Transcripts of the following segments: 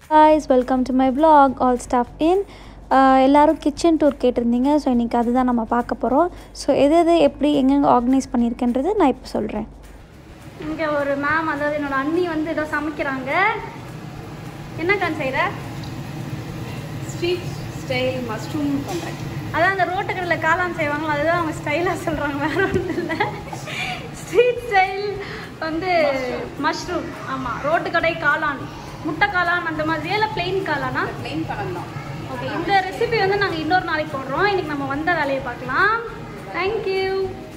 guys welcome to my vlog all stuff in எல்லோரும் kitchen tour கேட்டிருந்தீங்க so இன்றைக்கி அதுதான் நம்ம பார்க்க போகிறோம் ஸோ எது எது எப்படி எங்கெங்கே ஆர்கனைஸ் பண்ணியிருக்கேன்றது நான் இப்போ சொல்கிறேன் இங்கே ஒரு மேம் அதாவது என்னோட அண்ணி வந்து ஏதோ சமைக்கிறாங்க என்ன கான் செய்கிற ஸ்ட்ரீட் ஸ்டைல் மஷ்ரூம் பண்ணுறேன் அதான் அந்த ரோட்டுக்கடையில் காளான் செய்வாங்களோ அதுதான் அவங்க ஸ்டைலாக சொல்கிறாங்க வேற ஒன்றும் இல்லை ஸ்ட்ரீட் ஸ்டைல் வந்து மஷ்ரூம் ஆமாம் ரோட்டு கடை காளான் முட்டை காளான் அந்த மாதிரியே இல்லை பிளெயின் காளானா ப்ளெயின் பண்ணலாம் ஓகே இந்த ரெசிபி வந்து நாங்கள் இன்னொரு நாளைக்கு போடுறோம் இன்னைக்கு நம்ம வந்த வேலையை பார்க்கலாம் தேங்க்யூ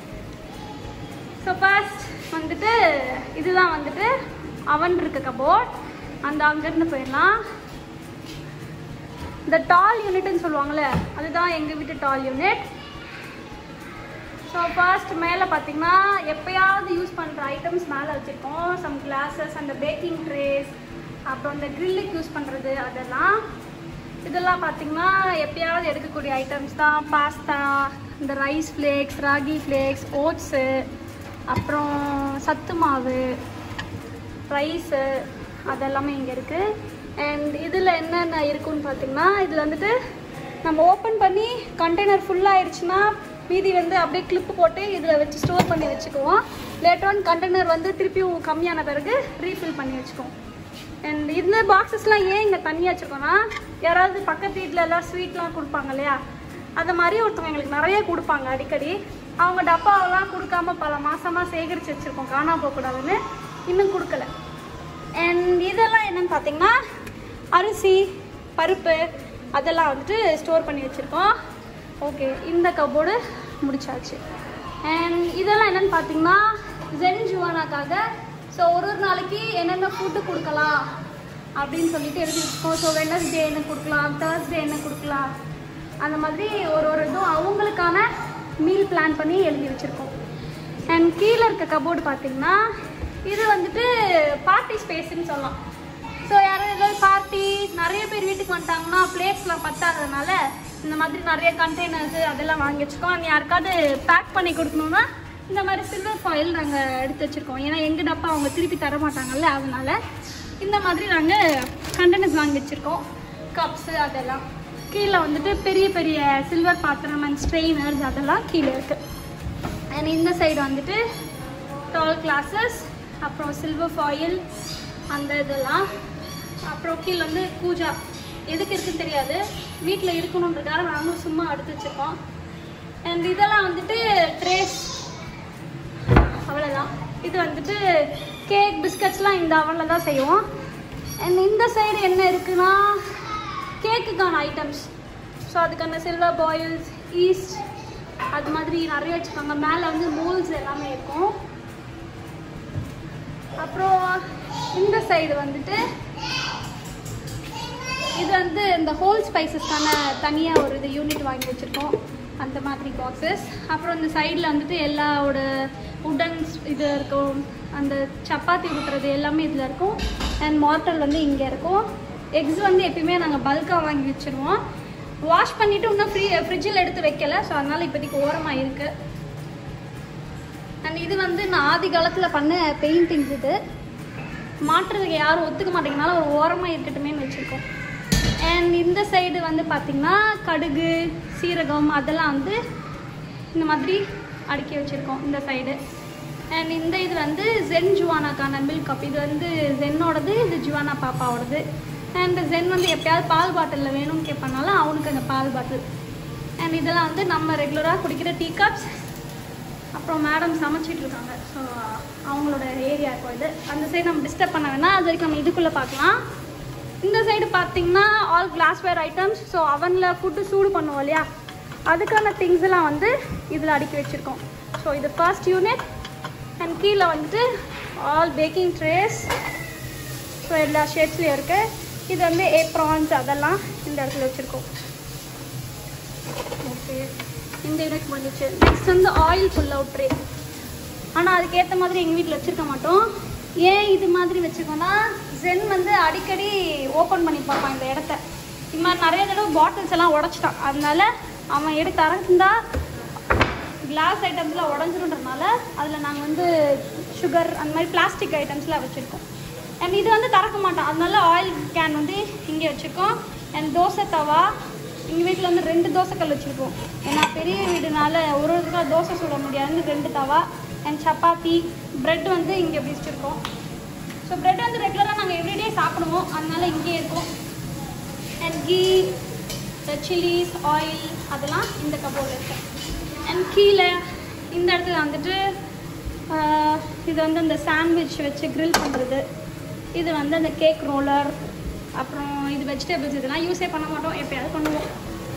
ஸோ ஃபர்ஸ்ட் வந்துட்டு இதுதான் வந்துட்டு அவன் இருக்க கபோர்ட் அந்த அங்கேருந்து போயிடலாம் இந்த டால் யூனிட்னு சொல்லுவாங்கள்ல அதுதான் எங்கள் வீட்டு டால் யூனிட் ஸோ ஃபர்ஸ்ட் மேலே பார்த்தீங்கன்னா எப்பயாவது யூஸ் பண்ணுற ஐட்டம்ஸ் மேலே வச்சுருக்கோம் சம் கிளாஸஸ் அந்த பேக்கிங் ட்ரேஸ் அப்புறம் இந்த க்ரில்லுக்கு யூஸ் பண்ணுறது அதெல்லாம் இதெல்லாம் பார்த்தீங்கன்னா எப்பயாவது எடுக்கக்கூடிய ஐட்டம்ஸ் தான் பாஸ்தா இந்த rice flakes ragi flakes oats அப்புறம் சத்து மாவு ரைஸு அதெல்லாமே இங்கே இருக்குது அண்ட் இதில் என்னென்ன இருக்குன்னு பார்த்தீங்கன்னா இதில் வந்துட்டு நம்ம ஓப்பன் பண்ணி கண்டெய்னர் ஃபுல்லாகிடுச்சுன்னா மீதி வந்து அப்படியே கிளிப்பு போட்டு இதில் வச்சு ஸ்டோர் பண்ணி வச்சுக்குவோம் லேட்டர் ஆன் கண்டெய்னர் வந்து திருப்பியும் கம்மியான பிறகு ரீஃபில் பண்ணி வச்சுக்குவோம் அண்ட் இந்த பாக்ஸஸ்லாம் ஏன் இங்கே தனியாக வச்சுருக்கோன்னா யாராவது பக்கத்து வீட்டில் எல்லாம் ஸ்வீட்லாம் கொடுப்பாங்க இல்லையா அது மாதிரி ஒருத்தவங்க எங்களுக்கு நிறைய கொடுப்பாங்க அடிக்கடி அவங்க டப்பாவெல்லாம் கொடுக்காம பல மாசமாக சேகரித்து வச்சுருக்கோம் காணாம போகக்கூடாதுன்னு இன்னும் கொடுக்கல அண்ட் இதெல்லாம் என்னன்னு பார்த்தீங்கன்னா அரிசி பருப்பு அதெல்லாம் வந்துட்டு ஸ்டோர் பண்ணி வச்சுருக்கோம் ஓகே இந்த கப்போர்டு முடிச்சாச்சு அண்ட் இதெல்லாம் என்னன்னு பார்த்தீங்கன்னா ஜென் ஜுவானாக்காக ஸோ ஒரு ஒரு நாளைக்கு என்னென்ன ஃபுட்டு கொடுக்கலாம் அப்படின்னு சொல்லிட்டு எழுதி வச்சுருக்கோம் ஸோ வெனஸ்டே என்ன கொடுக்கலாம் தேர்ஸ்டே என்ன கொடுக்கலாம் அந்த மாதிரி ஒரு ஒரு இதுவும் அவங்களுக்கான மீல் பிளான் பண்ணி எழுதி வச்சுருக்கோம் அண்ட் கீழே இருக்க கபோர்டு பார்த்தீங்கன்னா இது வந்துட்டு பார்ட்டி ஸ்பேஸ்ன்னு சொல்லலாம் ஸோ யாராவது ஏதாவது பார்ட்டி நிறைய பேர் வீட்டுக்கு வந்துட்டாங்கன்னா பிளேட்ஸ்லாம் பத்தாததுனால இந்த மாதிரி நிறைய கண்டெய்னர்ஸ் அதெல்லாம் வாங்கி வச்சுக்கோம் அண்ட் யாருக்காவது பேக் பண்ணி கொடுக்கணுன்னா இந்த மாதிரி சில்வர் ஃபாயில் நாங்கள் எடுத்து வச்சுருக்கோம் ஏன்னா எங்கள் டப்பா அவங்க திருப்பி தர மாட்டாங்கல்ல அதனால இந்த மாதிரி நாங்கள் கண்டெய்னர்ஸ் வாங்கி வச்சுருக்கோம் கப்ஸு அதெல்லாம் கீழே வந்துட்டு பெரிய பெரிய சில்வர் பாத்திரம் அண்ட் ஸ்ட்ரெயினர்ஸ் அதெல்லாம் கீழே இருக்குது அண்ட் இந்த சைடு வந்துட்டு டால் கிளாஸஸ் அப்புறம் சில்வர் ஃபாயில் அந்த இதெல்லாம் அப்புறம் கீழே வந்து பூஜா எதுக்கு இருக்குன்னு தெரியாது வீட்டில் இருக்கணுன்றதுக்காக நாங்களும் சும்மா எடுத்து வச்சுருக்கோம் அண்ட் இதெல்லாம் வந்துட்டு ட்ரேஸ் அவ்வளோதான் இது வந்துட்டு கேக் பிஸ்கட்ஸ்லாம் இந்த அவனில் தான் செய்வோம் அண்ட் இந்த சைடு என்ன இருக்குன்னா கேக்குக்கான ஐட்டம்ஸ் ஸோ அதுக்கான சில்வர் பாயில்ஸ் ஈஸ்ட் அது மாதிரி நிறைய வச்சுருக்காங்க மேலே வந்து மோல்ஸ் எல்லாமே இருக்கும் அப்புறம் இந்த சைடு வந்துட்டு இது வந்து இந்த ஹோல் ஸ்பைசஸ்க்கான தனியாக ஒரு இது யூனிட் வாங்கி வச்சுருக்கோம் அந்த மாதிரி பாக்ஸஸ் அப்புறம் இந்த சைடில் வந்துட்டு எல்லாவோட உடன் இது இருக்கும் அந்த சப்பாத்தி ஊற்றுறது எல்லாமே இதில் இருக்கும் அண்ட் மார்டல் வந்து இங்கே இருக்கும் எக்ஸ் வந்து எப்பயுமே நாங்கள் பல்காக வாங்கி வச்சுருவோம் வாஷ் பண்ணிவிட்டு இன்னும் ஃப்ரீ ஃப்ரிட்ஜில் எடுத்து வைக்கல ஸோ அதனால் இப்போதைக்கு ஓரமாக இருக்குது அண்ட் இது வந்து நான் ஆதி காலத்தில் பண்ண பெயிண்டிங்ஸ் இது மாற்றுறதுக்கு யாரும் ஒத்துக்க மாட்டேங்கனால ஒரு ஓரமாக இருக்கட்டுமேன்னு வச்சுருக்கோம் அண்ட் இந்த சைடு வந்து பார்த்திங்கன்னா கடுகு சீரகம் அதெல்லாம் வந்து இந்த மாதிரி அடுக்கி வச்சுருக்கோம் இந்த சைடு அண்ட் இந்த இது வந்து ஜென் ஜுவானாக்கான மில்க் கப் இது வந்து ஜென்னோடது இது ஜுவானா பாப்பாவோடது அண்ட் ஜென் வந்து எப்பயாவது பால் பாட்டிலில் வேணும்னு கேட்பனால அவனுக்கு அந்த பால் பாட்டில் அண்ட் இதெல்லாம் வந்து நம்ம ரெகுலராக குடிக்கிற டீ கப்ஸ் அப்புறம் மேடம் சமைச்சிட்டு இருக்காங்க ஸோ அவங்களோட ஏரியா இருக்கும் இது அந்த சைடு நம்ம டிஸ்டர்ப் பண்ண வேணாம் அது வரைக்கும் நம்ம இதுக்குள்ளே பார்க்கலாம் இந்த சைடு பார்த்தீங்கன்னா ஆல் கிளாஸ்வேர் ஐட்டம்ஸ் ஸோ அவனில் ஃபுட்டு சூடு பண்ணுவோம் இல்லையா அதுக்கான திங்ஸ் எல்லாம் வந்து இதில் அடுக்கி வச்சுருக்கோம் ஸோ இது ஃபர்ஸ்ட் யூனிட் அண்ட் கீழே வந்துட்டு ஆல் பேக்கிங் ட்ரேஸ் ஸோ எல்லா ஷேப்ஸ்லேயும் இருக்குது இது வந்து ஏப்ரான்ஸ் அதெல்லாம் இந்த இடத்துல வச்சுருக்கோம் ஓகே இந்த யூனிட் வந்துச்சு நெக்ஸ்ட் வந்து ஆயில் ஃபுல் அவுட் ட்ரே ஆனால் அதுக்கேற்ற மாதிரி எங்கள் வீட்டில் வச்சுருக்க மாட்டோம் ஏன் இது மாதிரி வச்சுருக்கோன்னா ஜென் வந்து அடிக்கடி ஓப்பன் பண்ணி பார்ப்பான் இந்த இடத்த இது மாதிரி நிறைய தடவை பாட்டில்ஸ் எல்லாம் உடச்சிட்டான் அதனால அவன் எடுத்து திறந்தா கிளாஸ் ஐட்டம்ஸ்லாம் உடஞ்சிருன்றதுனால அதில் நாங்கள் வந்து சுகர் அந்த மாதிரி பிளாஸ்டிக் ஐட்டம்ஸ்லாம் வச்சுருக்கோம் அண்ட் இது வந்து திறக்க மாட்டோம் அதனால ஆயில் கேன் வந்து இங்கே வச்சுருக்கோம் அண்ட் தோசை தவா எங்கள் வீட்டில் வந்து ரெண்டு தோசைக்கல் வச்சுருக்கோம் ஏன்னா பெரிய வீடுனால ஒரு ஒருக்கா தோசை சுட முடியாதுன்னு ரெண்டு தவா அண்ட் சப்பாத்தி பிரெட் வந்து இங்கே வச்சுருக்கோம் ஸோ பிரெட் வந்து ரெகுலராக நாங்கள் எவ்ரிடே சாப்பிடுவோம் அதனால இங்கேயே இருக்கும் அண்ட் கீ சில்லிஸ் ஆயில் அதெல்லாம் இந்த கபோர்டில் இருக்கு அண்ட் கீழே இந்த இடத்துல வந்துட்டு ஆஹ், இது வந்து அந்த சாண்ட்விச் வச்சு grill பண்ணுறது இது வந்து அந்த கேக் ரோலர் அப்புறம் இது வெஜிடபிள்ஸ் இதெல்லாம் யூஸே பண்ண மாட்டோம் எப்பயாவது பண்ணுவோம்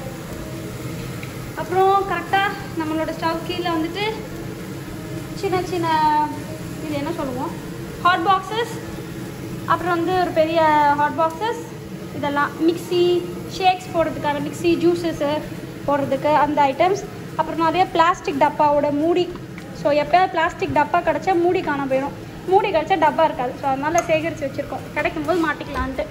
அப்புறம் கரெக்டாக நம்மளோட ஸ்டவ் கீழே வந்துட்டு சின்ன சின்ன இது என்ன சொல்லுவோம் ஹாட் பாக்ஸஸ் அப்புறம் வந்து ஒரு பெரிய ஹாட் பாக்ஸஸ் இதெல்லாம் மிக்ஸி ஷேக்ஸ் போடுறதுக்கான மிக்ஸி ஜூஸஸ்ஸு போடுறதுக்கு அந்த ஐட்டம்ஸ் அப்புறம் நிறைய பிளாஸ்டிக் டப்பாவோட மூடி ஸோ எப்போயாவது பிளாஸ்டிக் டப்பா கிடச்சா மூடி காண போயிடும் மூடி கிடச்சா டப்பா இருக்காது ஸோ அதனால் சேகரித்து வச்சுருக்கோம் கிடைக்கும் போது மாட்டிக்கலான்ட்டு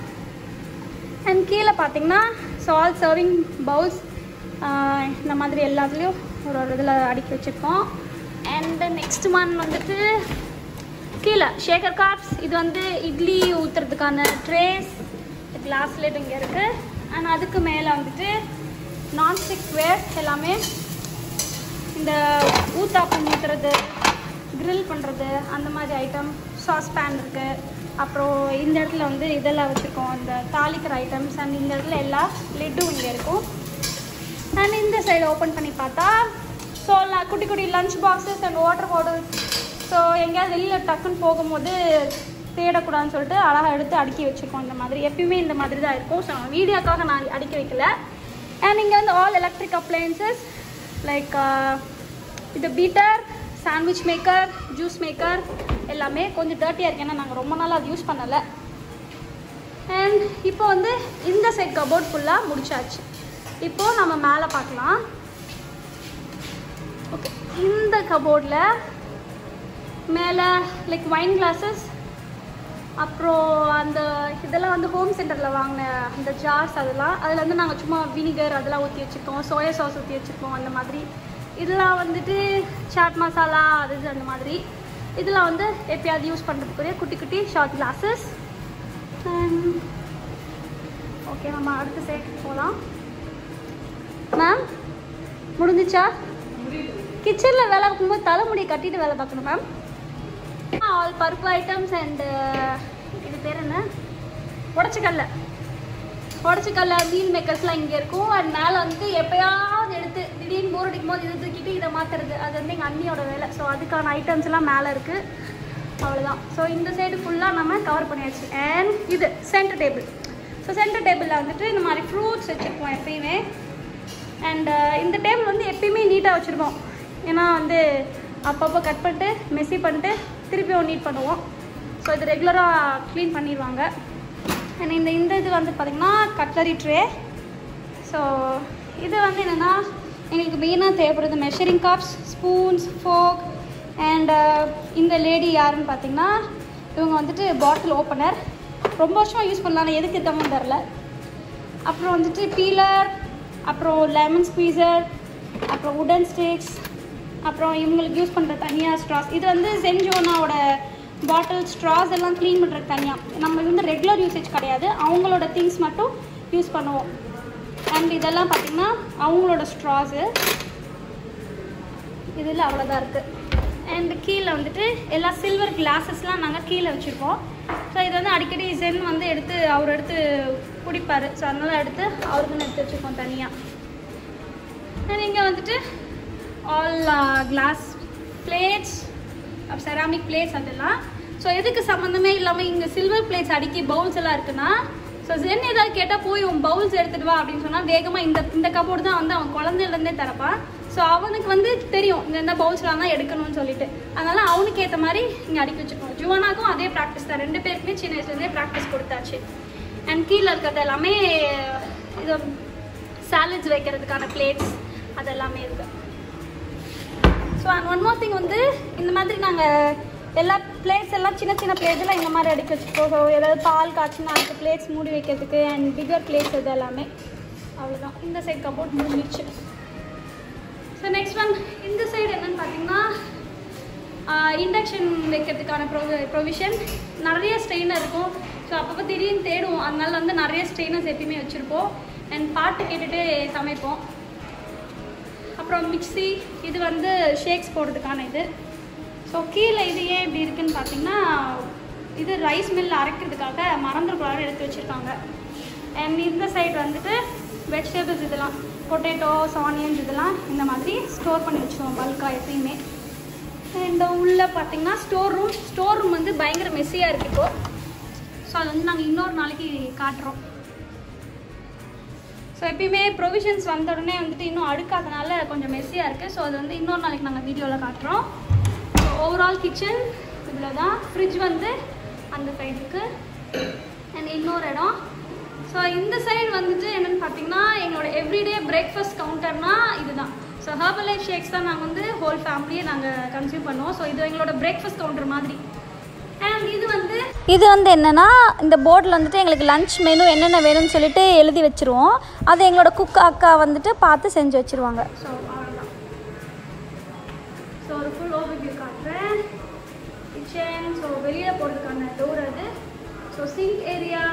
அண்ட் கீழே பார்த்தீங்கன்னா ஸோ ஆல் சர்விங் பவுல்ஸ் இந்த மாதிரி எல்லாத்துலேயும் ஒரு ஒரு இதில் அடுக்கி வச்சுருக்கோம் அண்ட் நெக்ஸ்ட் ஒன் வந்துட்டு கீழே ஷேக்கர் காப்ஸ் இது வந்து இட்லி ஊற்றுறதுக்கான ட்ரேஸ் கிளாஸ் லேட் இங்கே இருக்குது அண்ட் அதுக்கு மேலே வந்துட்டு நான்ஸ்டிக் வேர் எல்லாமே இந்த ஊத்தாப்பம் ஊற்றுறது grill பண்ணுறது அந்த மாதிரி ஐட்டம் சாஸ் பேன் இருக்குது அப்புறம் இந்த இடத்துல வந்து இதெல்லாம் வச்சுருக்கோம் இந்த தாளிக்கிற ஐட்டம்ஸ் அண்ட் இந்த இடத்துல எல்லா லெட்டும் இங்கே இருக்கும் அண்ட் இந்த சைடு ஓப்பன் பண்ணி பார்த்தா ஸோ குட்டி குட்டி lunch boxes and water bottle so எங்கேயாவது வெளியில் டக்குன்னு போகும்போது தேடக்கூடாதுன்னு சொல்லிட்டு அழகாக எடுத்து அடுக்கி வச்சுருக்கோம் இந்த மாதிரி எப்பயுமே இந்த மாதிரி தான் இருக்கும் ஸோ வீடியோக்காக நான் அடுக்கி வைக்கல அண்ட் இங்கே வந்து ஆல் எலக்ட்ரிக் அப்ளையன்சஸ் லைக் இது beater sandwich maker juice maker எல்லாமே கொஞ்சம் டர்ட்டியாக இருக்கு ஏன்னா நாங்கள் ரொம்ப நாளாக அது யூஸ் பண்ணலை அண்ட் இப்போ வந்து இந்த செட் கபோர்ட் ஃபுல்லாக முடிச்சாச்சு இப்போ நம்ம மேலே பார்க்கலாம் ஓகே இந்த கபோர்டில் மேலே லைக் வைன் கிளாஸஸ் அப்புறம் அந்த இதெல்லாம் வந்து ஹோம் சென்டரில் வாங்கின அந்த ஜார்ஸ் அதெல்லாம் அதில் வந்து நாங்கள் சும்மா வினிகர் அதெல்லாம் ஊற்றி வச்சுருக்கோம் சோயா சாஸ் ஊற்றி வச்சுருக்கோம் அந்த மாதிரி இதெல்லாம் வந்துட்டு சாட் மசாலா அது இது அந்த மாதிரி இதெல்லாம் வந்து எப்பயாவது யூஸ் பண்ணுறதுக்குரிய குட்டி குட்டி ஷார்ட் கிளாஸஸ் ஓகே நம்ம அடுத்த சைடுக்கு போகலாம் மேம் முடிஞ்சிச்சா கிச்சனில் வேலை பார்க்கும்போது தலைமுடி கட்டிட்டு வேலை பார்க்கணும் மேம் ஆல் பருப்பு ஐட்டம்ஸ் அண்டு இது பேர் என்ன உடச்சிக்கல்ல உடச்சிக்கல்ல மீல் மேக்கர்ஸ்லாம் இங்கே இருக்கும் அண்ட் மேலே வந்து எப்பயாவது எடுத்து திடீர்னு போர் அடிக்கும் போது இதை தூக்கிட்டு இதை மாற்றுறது அது வந்து எங்கள் அண்ணியோட வேலை ஸோ அதுக்கான ஐட்டம்ஸ் எல்லாம் மேலே இருக்குது அவ்வளோதான் ஸோ இந்த சைடு ஃபுல்லாக நம்ம கவர் பண்ணியாச்சு அண்ட் இது சென்டர் டேபிள் ஸோ சென்டர் டேபிளில் வந்துட்டு இந்த மாதிரி ஃப்ரூட்ஸ் வச்சுருப்போம் எப்பயுமே அண்ட் இந்த டேபிள் வந்து எப்பயுமே நீட்டாக வச்சுருப்போம் ஏன்னா வந்து அப்பப்போ கட் பண்ணிட்டு மெஸ்ஸி பண்ணிட்டு திருப்பியும் நீட் பண்ணுவோம் ஸோ இது ரெகுலராக க்ளீன் பண்ணிடுவாங்க அண்ட் இந்த இந்த இது வந்து பார்த்திங்கன்னா கட்லரி ட்ரே ஸோ இது வந்து என்னென்னா எங்களுக்கு மெயினாக தேவைப்படுறது measuring cups spoons fork and இந்த லேடி யாருன்னு பார்த்தீங்கன்னா இவங்க வந்துட்டு பாட்டில் ஓப்பனர் ரொம்ப வருஷமாக யூஸ் பண்ணலாம் ஆனால் எதுக்கு தம்மன் தெரில அப்புறம் வந்துட்டு பீலர் அப்புறம் லெமன் ஸ்குவீசர் அப்புறம் உடன் ஸ்டிக்ஸ் அப்புறம் இவங்களுக்கு யூஸ் பண்ணுற தனியாக ஸ்ட்ராஸ் இது வந்து சென்ஜோனாவோட பாட்டில் ஸ்ட்ராஸ் எல்லாம் க்ளீன் பண்ணுறது தனியாக நம்ம இது வந்து ரெகுலர் யூசேஜ் கிடையாது அவங்களோட திங்ஸ் மட்டும் யூஸ் பண்ணுவோம் அண்ட் இதெல்லாம் பார்த்திங்கன்னா அவங்களோட ஸ்ட்ராஸு இதில் அவ்வளோதான் இருக்குது அண்ட் கீழே வந்துட்டு எல்லா சில்வர் கிளாஸஸ்லாம் நாங்கள் கீழே வச்சுருக்கோம் ஸோ இது வந்து அடிக்கடி ஜென் வந்து எடுத்து அவர் எடுத்து குடிப்பார் ஸோ அதனால் எடுத்து அவருக்குன்னு எடுத்து வச்சுருக்கோம் தனியாக அண்ட் இங்கே வந்துட்டு all glass plates ceramic plates அதெல்லாம் ஸோ எதுக்கு சம்மந்தமே இல்லாமல் இங்கே சில்வர் பிளேட்ஸ் அடுக்கி பவுல்ஸ் எல்லாம் இருக்குன்னா ஸோ ஜென் ஏதாவது கேட்டால் போய் உன் பவுல்ஸ் எடுத்துட்டு வா அப்படின்னு சொன்னால் வேகமாக இந்த இந்த கபோர்டு தான் வந்து அவன் குழந்தையிலேருந்தே தரப்பான் ஸோ அவனுக்கு வந்து தெரியும் இந்த இந்த பவுல்ஸ்லாம் தான் எடுக்கணும்னு சொல்லிட்டு அதனால அவனுக்கு ஏற்ற மாதிரி இங்கே அடுக்கி வச்சுக்கோம் ஜுவானாக்கும் அதே ப்ராக்டிஸ் தான் ரெண்டு பேருக்குமே சின்ன வயசுலேருந்தே ப்ராக்டிஸ் கொடுத்தாச்சு அண்ட் கீழே இருக்கிறது எல்லாமே இது சாலட்ஸ் வைக்கிறதுக்கான பிளேட்ஸ் அது எல்லாமே இருக்குது so and one more thing வந்து இந்த மாதிரி நாங்கள் எல்லா பிளேட்ஸ் எல்லாம் சின்ன சின்ன பிளேட்ஸ் எல்லாம் இந்த மாதிரி அடுக்கி வச்சுருக்கோம் ஸோ ஏதாவது பால் காய்ச்சினா அதுக்கு பிளேட்ஸ் மூடி வைக்கிறதுக்கு அண்ட் பிகர் பிளேட்ஸ் இது எல்லாமே அவ்வளோதான் இந்த சைடு கபோர்ட் முடிஞ்சிச்சு ஸோ நெக்ஸ்ட் ஒன் இந்த சைடு என்னன்னு பார்த்தீங்கன்னா இண்டக்ஷன் வைக்கிறதுக்கான ப்ரொ ப்ரொவிஷன் நிறைய ஸ்ட்ரெயினர் இருக்கும் ஸோ அப்பப்போ திடீர்னு தேடுவோம் அதனால வந்து நிறைய ஸ்ட்ரெயினர்ஸ் எப்பயுமே வச்சுருப்போம் அண்ட் பாட்டு கேட்டுட்டு சமைப்போம் அப்புறம் மிக்ஸி இது வந்து ஷேக்ஸ் போடுறதுக்கான இது ஸோ கீழே இது ஏன் இப்படி இருக்குன்னு பார்த்தீங்கன்னா இது ரைஸ் மில் அரைக்கிறதுக்காக மறந்துருக்கூடாது எடுத்து வச்சுருக்காங்க அண்ட் இந்த சைடு வந்துட்டு வெஜிடபிள்ஸ் இதெல்லாம் பொட்டேட்டோஸ் ஆனியன்ஸ் இதெல்லாம் இந்த மாதிரி ஸ்டோர் பண்ணி வச்சுருவோம் பல்காக எப்பயுமே இந்த உள்ளே பார்த்தீங்கன்னா ஸ்டோர் ரூம் ஸ்டோர் ரூம் வந்து பயங்கர மெஸ்ஸியாக இருக்குது இப்போ ஸோ அது வந்து நாங்கள் இன்னொரு நாளைக்கு காட்டுறோம் ஸோ எப்பயுமே ப்ரொவிஷன்ஸ் வந்த உடனே வந்துட்டு இன்னும் அடுக்காதனால கொஞ்சம் மெஸ்ஸியாக இருக்குது ஸோ அது வந்து இன்னொரு நாளைக்கு நாங்கள் வீடியோவில் காட்டுறோம் ஸோ ஓவரால் கிச்சன் இவ்வளோ தான் ஃப்ரிட்ஜ் வந்து அந்த சைடுக்கு அண்ட் இன்னொரு இடம் ஸோ இந்த சைடு வந்துட்டு என்னென்னு பார்த்தீங்கன்னா எங்களோட எவ்ரிடே பிரேக்ஃபாஸ்ட் கவுண்டர்னா இதுதான் ஸோ ஹர்பல் லைஃப் ஷேக்ஸ் தான் நாங்கள் வந்து ஹோல் ஃபேமிலியே நாங்கள் கன்சியூம் பண்ணுவோம் ஸோ இது எங்களோட பிரேக்ஃபாஸ்ட் கவுண்டர் மாதிரி அண்ட் இது வந்து இது வந்து என்னென்னா இந்த போர்டில் வந்துட்டு எங்களுக்கு லஞ்ச் மெனு என்னென்ன வேணும்னு சொல்லிட்டு எழுதி வச்சுருவோம் அதை எங்களோட குக் அக்கா வந்துட்டு பார்த்து செஞ்சு வச்சுருவாங்க ஸோ அவ்வளோதான் ஸோ ஒரு ஃபுல் ஓவர்வியூ காட்டுறேன் கிச்சன் ஸோ வெளியில் போகிறதுக்கான டோர் அது so sink area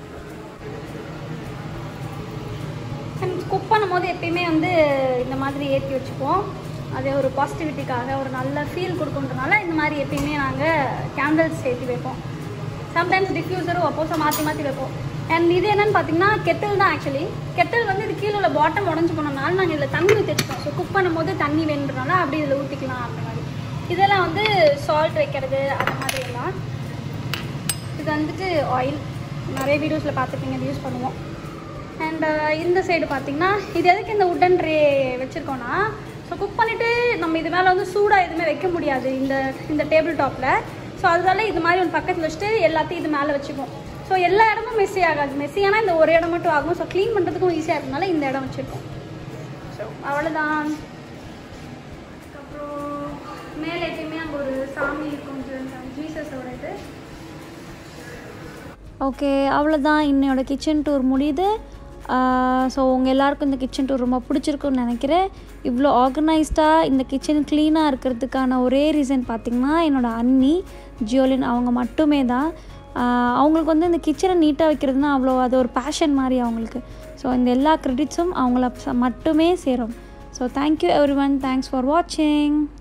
and cook பண்ணும்போது எப்பயுமே வந்து இந்த மாதிரி ஏற்றி வச்சுப்போம் அதே ஒரு பாசிட்டிவிட்டிக்காக ஒரு நல்ல ஃபீல் கொடுக்குன்றனால இந்த மாதிரி எப்பயுமே நாங்கள் கேண்டில்ஸ் ஏற்றி வைப்போம் சம்டைம்ஸ் டிஃப்யூசரும் வைப்போம் ஸோ மாற்றி மாற்றி வைப்போம் அண்ட் இது என்னன்னு பார்த்தீங்கன்னா கெட்டில் தான் ஆக்சுவலி கெட்டில் வந்து இது கீழே உள்ள பாட்டம் உடஞ்சி போனனால நாங்கள் இதில் தண்ணி ஊற்றி வச்சுப்போம் ஸோ குக் பண்ணும்போது தண்ணி வேணுன்றனால அப்படி இதில் ஊற்றிக்கலாம் அந்த மாதிரி இதெல்லாம் வந்து சால்ட் வைக்கிறது அந்த மாதிரி எல்லாம் இது வந்துட்டு ஆயில் நிறைய வீடியோஸில் பார்த்துப்பீங்க இது யூஸ் பண்ணுவோம் அண்ட் இந்த சைடு பார்த்தீங்கன்னா இது எதுக்கு இந்த உட்டன் ட்ரே வச்சுருக்கோன்னா ஸோ குக் பண்ணிவிட்டு நம்ம இது மேலே வந்து சூடாக எதுவுமே வைக்க முடியாது இந்த இந்த டேபிள் டாப்பில் ஸோ அதனால இது மாதிரி ஒரு பக்கத்தில் வச்சுட்டு எல்லாத்தையும் இது மேலே வச்சுப்போம் ஸோ எல்லா இடமும் மெஸ்ஸி ஆகாது மெஸ்ஸியானா இந்த ஒரு இடம் மட்டும் ஆகும் ஸோ க்ளீன் பண்ணுறதுக்கும் ஈஸியாக இருக்கனால இந்த இடம் வச்சுருக்கோம் ஸோ அவ்வளோதான் அப்புறம் மேலே எப்பயுமே அங்கே ஒரு சாமி இருக்கும் ஜீசஸோட இது ஓகே அவ்வளோதான் இன்னையோட கிச்சன் டூர் முடியுது ஸோ உங்கள் எல்லாருக்கும் இந்த கிச்சன் டூர் ரொம்ப பிடிச்சிருக்குன்னு நினைக்கிறேன் இவ்வளோ ஆர்கனைஸ்டாக இந்த கிச்சன் க்ளீனாக இருக்கிறதுக்கான ஒரே ரீசன் பார்த்திங்கன்னா என்னோடய அண்ணி ஜியோலின் அவங்க மட்டுமே தான் ஆஹ் அவங்களுக்கு வந்து இந்த கிச்சனை நீட்டாக வைக்கிறதுனா அவ்வளோ அது ஒரு பேஷன் மாதிரி அவங்களுக்கு ஸோ இந்த எல்லா க்ரெடிட்ஸும் அவங்கள ச- மட்டுமே சேரும் so thank you everyone thanks for வாட்சிங்